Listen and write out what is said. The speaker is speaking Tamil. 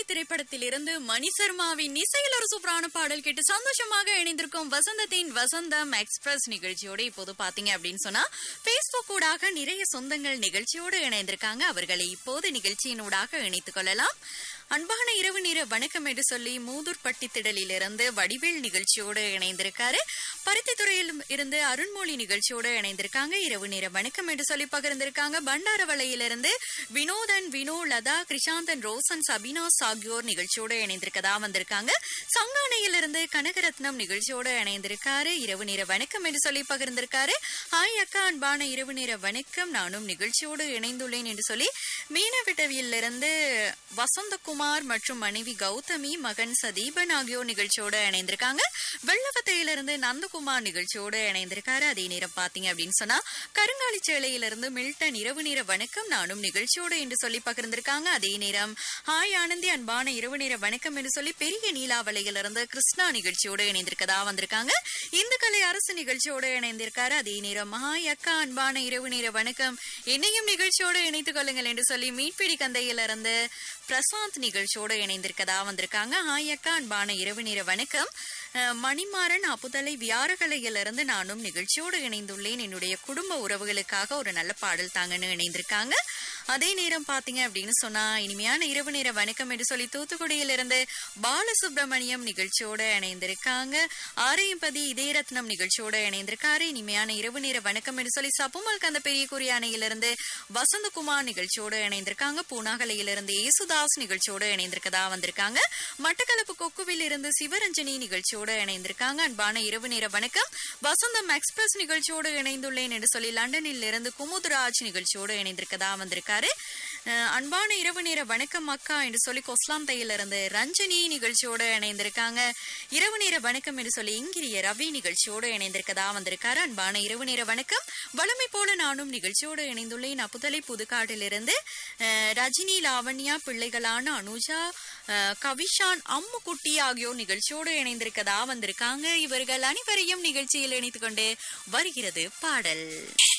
திரைப்படத்தில் இருந்து மணி சர்மாவின் இசையில் ஒரு சூப்பரான பாடல் கேட்டு சந்தோஷமாக இணைந்திருக்கும் வசந்தத்தின் வசந்தம் எக்ஸ்பிரஸ் நிகழ்ச்சியோட இப்போது பாத்தீங்க அப்படின்னு சொன்னா பேஸ்புக் ஊடாக நிறைய சொந்தங்கள் நிகழ்ச்சியோடு இணைந்திருக்காங்க அவர்களை இப்போது நிகழ்ச்சியினூடாக இணைத்துக் கொள்ளலாம் அன்பான இரவு நேர வணக்கம் என்று சொல்லி மூதூர் பட்டி திடலிலிருந்து வடிவேல் நிகழ்ச்சியோடு இணைந்திருக்காரு பருத்தித்துறையில் இருந்து அருண்மொழி நிகழ்ச்சியோடு இணைந்திருக்காங்க இரவு நேர வணக்கம் என்று சொல்லி பகிர்ந்திருக்காங்க பண்டாரவளையிலிருந்து வினோதன் வினோ லதா கிருஷாந்தன் ரோசன் சபினாஸ் ஆகியோர் நிகழ்ச்சியோடு இணைந்திருக்கதா வந்திருக்காங்க சங்கானையிலிருந்து கனகரத்னம் நிகழ்ச்சியோடு இணைந்திருக்காரு இரவு நேர வணக்கம் என்று சொல்லி பகிர்ந்திருக்காரு ஹாய் அக்கா அன்பான இரவு நேர வணக்கம் நானும் நிகழ்ச்சியோடு இணைந்துள்ளேன் என்று சொல்லி மீனவிட்டவியிலிருந்து வசந்தகுமார் மற்றும் மனைவி கௌதமி மகன் சதீபன் ஆகியோர் நிகழ்ச்சியோடு இணைந்திருக்காங்க வெள்ளவத்தையிலிருந்து நந்தகுமார் நிகழ்ச்சியோடு இணைந்திருக்காரு அதே நேரம் பாத்தீங்க அப்படின்னு சொன்னா கருங்காலி சேலையிலிருந்து மில்டன் இரவு நேர வணக்கம் நானும் நிகழ்ச்சியோடு என்று சொல்லி பகிர்ந்திருக்காங்க அதே நேரம் ஹாய் ஆனந்தி அன்பான இரவு நேர வணக்கம் என்று சொல்லி பெரிய நீலாவளையிலிருந்து கிருஷ்ணா நிகழ்ச்சியோடு இணைந்திருக்கதா வந்திருக்காங்க இந்து கலை அரசு நிகழ்ச்சியோடு இணைந்திருக்காரு அதே நேரம் ஹாய் அக்கா அன்பான இரவு நேர வணக்கம் என்னையும் நிகழ்ச்சியோடு இணைத்துக் கொள்ளுங்கள் என்று சொல்லி மீட்பிடி கந்தையிலிருந்து பிரசாந்த் நிகழ்ச்சியோடு இணைந்திருக்கதா வந்திருக்காங்க ஹாய் அக்கா அன்பான இரவு நேர வணக்கம் அஹ், மணிமாறன் அப்புதலை வியாரகலையிலிருந்து நானும் நிகழ்ச்சியோடு இணைந்துள்ளேன் என்னுடைய குடும்ப உறவுகளுக்காக ஒரு நல்ல பாடல் தாங்கன்னு இணைந்திருக்காங்க அதே நேரம் பாத்தீங்க அப்படின்னு சொன்னா இனிமையான இரவு நேர வணக்கம் என்று சொல்லி தூத்துக்குடியிலிருந்து பாலசுப்ரமணியம் நிகழ்ச்சியோட இணைந்திருக்காங்க ஆரையம்பதி இதயரத்னம் நிகழ்ச்சியோட இணைந்திருக்காரு இனிமையான இரவு நேர வணக்கம் என்று சொல்லி சப்புமல் கந்த பெரிய குறியானையிலிருந்து வசந்தகுமார் நிகழ்ச்சியோட இணைந்திருக்காங்க பூனாகலையிலிருந்து ஏசுதாஸ் நிகழ்ச்சியோட இணைந்திருக்கதா வந்திருக்காங்க மட்டக்களப்பு கொக்குவில் இருந்து சிவரஞ்சனி நிகழ்ச்சியோட இணைந்திருக்காங்க அன்பான இரவு நேர வணக்கம் வசந்தம் எக்ஸ்பிரஸ் நிகழ்ச்சியோடு இணைந்துள்ளேன் என்று சொல்லி லண்டனில் இருந்து குமுதுராஜ் நிகழ்ச்சியோடு இணைந்திருக்கதா வந்திருக்காரு அஹ், அன்பான இரவு நேர வணக்கம் அக்கா என்று சொல்லி கொஸ்லாம் இருந்து ரஞ்சனி நிகழ்ச்சியோடு இணைந்திருக்காங்க இரவு நேர வணக்கம் என்று சொல்லி இங்கிரிய ரவி நிகழ்ச்சியோடு இணைந்திருக்கதா வந்திருக்காரு அன்பான இரவு நேர வணக்கம் வளமை போல நானும் நிகழ்ச்சியோடு இணைந்துள்ளேன் அப்புதலை புதுக்காட்டிலிருந்து அஹ், ரஜினி லாவண்யா பிள்ளைகளான அனுஜா அஹ், கவிஷான் அம்முக்குட்டி ஆகியோர் நிகழ்ச்சியோடு இணைந்திருக்கதா வந்திருக்காங்க இவர்கள் அனைவரையும் நிகழ்ச்சியில் இணைத்துக் கொண்டு வருகிறது பாடல்